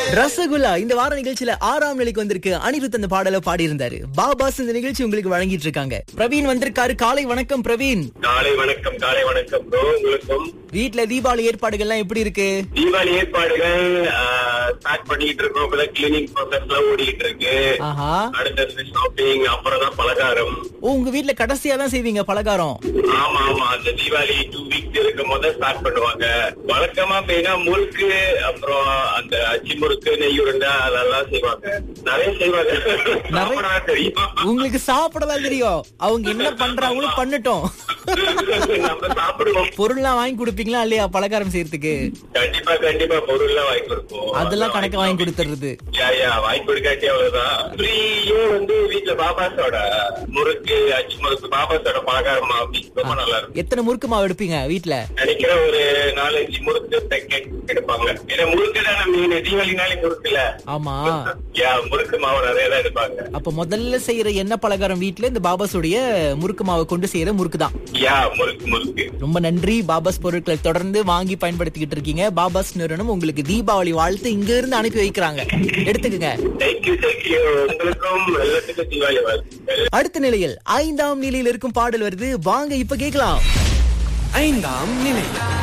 ரசகுல்லா இந்த வார நிகழ்ச்சியில ஆறாம் நிலைக்கு வந்திருக்கு அனிருத் அந்த பாடலை பாடியிருந்தாரு பாபாஸ் இந்த நிகழ்ச்சி உங்களுக்கு வழங்கிட்டு இருக்காங்க பிரவீன் வந்திருக்காரு காலை வணக்கம் பிரவீன் காலை வணக்கம் காலை வணக்கம் ப்ரோ உங்களுக்கும் வீட்ல தீபாவளி ஏற்பாடுகள்லாம் எப்படி இருக்கு தீபாவளி ஏற்பாடுகள் ஸ்டார்ட் பண்ணிட்டு இருக்கோம் இப்பதான் கிளீனிங் ப்ராசஸ் எல்லாம் ஓடிட்டு இருக்கு ஆஹா அடுத்தது ஷாப்பிங் அப்புறம் தான் பலகாரம் ஓ உங்க வீட்ல கடைசியா தான் செய்வீங்க பலகாரம் ஆமா ஆமா அந்த தீபாவளி டூ வீக்ஸ் இருக்கும் போது ஸ்டார்ட் பண்ணுவாங்க வழக்கமா மெயினா முறுக்கு அப்புறம் அந்த அச்சி முறுக்கு நெய் உருண்டை அதெல்லாம் செய்வாங்க நிறைய செய்வாங்க சாப்பிடதான் தெரியும் உங்களுக்கு சாப்பிடலாம் தெரியும் அவங்க என்ன பண்றாங்களோ பண்ணட்டும் நம்ம சாப்பிடுவோம் பொருள்லாம் வாங்கி கொடுப்பீங்களா இல்லையா பலகாரம் செய்யறதுக்கு கண்டிப்பா கண்டிப்பா பொருள்லாம் வாங்கி கொடுப்போம் அதெல்லாம் கணக்கு வாங்கி கொடுத்துறது யா யா வாங்கி கொடுக்காட்டி அவ்வளவுதான் ஃப்ரீயே வந்து வீட்டுல பாபாஸோட முறுக்கு அச்சு முறுக்கு பாபாஸோட பலகாரம் மாவு ரொம்ப நல்லா இருக்கும் எத்தனை முறுக்கு மாவு எடுப்பீங்க வீட்ல நினைக்கிறேன் ஒரு நாலஞ்சு முறுக்கு பேக்கெட் எடுப்பாங்க ஏன்னா முறுக்கு தானே மீன் தீபாவளினாலே முறுக்குல ஆமா யா முறுக்கு மாவு நிறைய தான் எடுப்பாங்க அப்ப முதல்ல செய்யற எண்ணெய் பலகாரம் வீட்ல இந்த பாபாஸுடைய முறுக்கு மாவை கொண்டு செய்யற முறுக்கு தான் யா முறுக்கு முறுக்கு ரொம்ப நன்றி பாபாஸ் பொருட்களை தொடர்ந்து வாங்கி பயன்படுத்திக்கிட்டு இருக்கீங்க பாபாஸ் நிறுவனம் உங்களுக்கு தீபாவளி வாழ்த்து இங்க இருந்து அனுப்பி வைக்கிறாங்க எடுத்துக்கங்க தேங்க்யூ தேங்க்யூ உங்களுக்கும் எல்லாத்துக்கும் தீபாவளி வாழ்த்துக்கள் அடுத்த நிலையில் ஐந்தாம் நிலையில் இருக்கும் பாடல் வருது வாங்க இப்ப கேக்கலாம் ஐந்தாம் நிலை